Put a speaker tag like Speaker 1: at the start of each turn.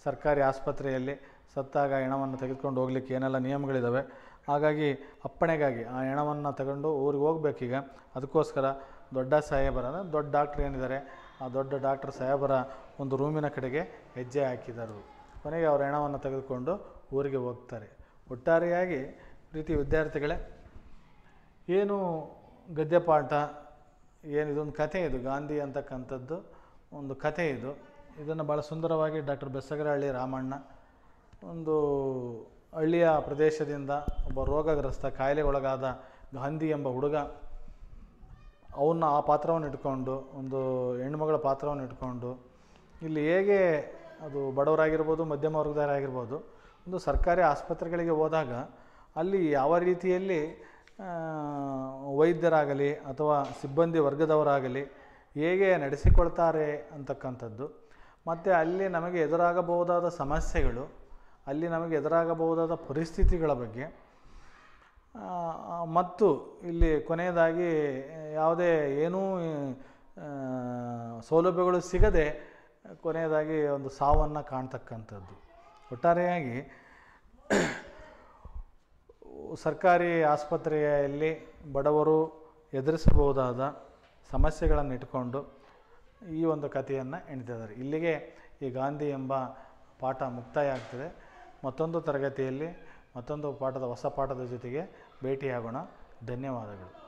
Speaker 1: ಸರ್ಕಾರಿ ಆಸ್ಪತ್ರೆಯಲ್ಲಿ ಸತ್ತಾಗ ಹೆಣವನ್ನು ತೆಗೆದುಕೊಂಡು ಹೋಗ್ಲಿಕ್ಕೆ ಏನೆಲ್ಲ ನಿಯಮಗಳಿದ್ದಾವೆ ಹಾಗಾಗಿ ಅಪ್ಪಣೆಗಾಗಿ ಆ ಹೆಣವನ್ನು ತಗೊಂಡು ಊರಿಗೆ ಹೋಗ್ಬೇಕೀಗ ಅದಕ್ಕೋಸ್ಕರ ದೊಡ್ಡ ಸಾಹೇಬರ ಅಂದ್ರೆ ದೊಡ್ಡ ಡಾಕ್ಟ್ರ್ ಏನಿದ್ದಾರೆ ಆ ದೊಡ್ಡ ಡಾಕ್ಟ್ರ್ ಸಾಹೇಬರ ಒಂದು ರೂಮಿನ ಕಡೆಗೆ ಹೆಜ್ಜೆ ಹಾಕಿದರು ಕೊನೆಗೆ ಅವರ ಹೆಣವನ್ನು ತೆಗೆದುಕೊಂಡು ಊರಿಗೆ ಹೋಗ್ತಾರೆ ಒಟ್ಟಾರೆಯಾಗಿ ಪ್ರೀತಿ ವಿದ್ಯಾರ್ಥಿಗಳೇ ಏನು ಗದ್ಯ ಪಾಠ ಏನು ಇದೊಂದು ಕಥೆ ಇದು ಗಾಂಧಿ ಅಂತಕ್ಕಂಥದ್ದು ಒಂದು ಕಥೆ ಇದು ಇದನ್ನು ಭಾಳ ಸುಂದರವಾಗಿ ಡಾಕ್ಟರ್ ಬೆಸ್ಸಗರಹಳ್ಳಿ ರಾಮಣ್ಣ ಒಂದು ಹಳ್ಳಿಯ ಪ್ರದೇಶದಿಂದ ಒಬ್ಬ ರೋಗಗ್ರಸ್ತ ಕಾಯಿಲೆಗೊಳಗಾದ ಗಾಂಧಿ ಎಂಬ ಹುಡುಗ ಅವನ್ನ ಆ ಪಾತ್ರವನ್ನು ಇಟ್ಕೊಂಡು ಒಂದು ಹೆಣ್ಮಗಳ ಪಾತ್ರವನ್ನು ಇಟ್ಕೊಂಡು ಇಲ್ಲಿ ಹೇಗೆ ಅದು ಬಡವರಾಗಿರ್ಬೋದು ಮಧ್ಯಮ ವರ್ಗದವರಾಗಿರ್ಬೋದು ಒಂದು ಸರ್ಕಾರಿ ಆಸ್ಪತ್ರೆಗಳಿಗೆ ಹೋದಾಗ ಅಲ್ಲಿ ಯಾವ ರೀತಿಯಲ್ಲಿ ಆ, ವೈದ್ಯರಾಗಲಿ ಅಥವಾ ಸಿಬ್ಬಂದಿ ವರ್ಗದವರಾಗಲಿ ಹೇಗೆ ನಡೆಸಿಕೊಳ್ತಾರೆ ಅಂತಕ್ಕಂಥದ್ದು ಮತ್ತು ಅಲ್ಲಿ ನಮಗೆ ಎದುರಾಗಬಹುದಾದ ಸಮಸ್ಯೆಗಳು ಅಲ್ಲಿ ನಮಗೆ ಎದುರಾಗಬಹುದಾದ ಪರಿಸ್ಥಿತಿಗಳ ಬಗ್ಗೆ ಆ, ಮತ್ತು ಇಲ್ಲಿ ಕೊನೆಯದಾಗಿ ಯಾವುದೇ ಏನೂ ಆ, ಸೌಲಭ್ಯಗಳು ಸಿಗದೆ ಕೊನೆಯದಾಗಿ ಒಂದು ಸಾವನ್ನು ಕಾಣ್ತಕ್ಕಂಥದ್ದು ಒಟ್ಟಾರೆಯಾಗಿ ಸರ್ಕಾರಿ ಆಸ್ಪತ್ರೆಯಲ್ಲಿ ಬಡವರು ಎದುರಿಸಬಹುದಾದ ಸಮಸ್ಯೆಗಳನ್ನು ಇಟ್ಕೊಂಡು ಈ ಒಂದು ಕಥೆಯನ್ನು ಎಣಿತಿದ್ದಾರೆ ಇಲ್ಲಿಗೆ ಈ ಗಾಂಧಿ ಎಂಬ ಪಾಠ ಮುಕ್ತಾಯ ಆಗ್ತದೆ ಮತ್ತೊಂದು ತರಗತಿಯಲ್ಲಿ ಮತ್ತೊಂದು ಪಾಠದ ಹೊಸ ಪಾಠದ ಜೊತೆಗೆ ಭೇಟಿಯಾಗೋಣ ಧನ್ಯವಾದಗಳು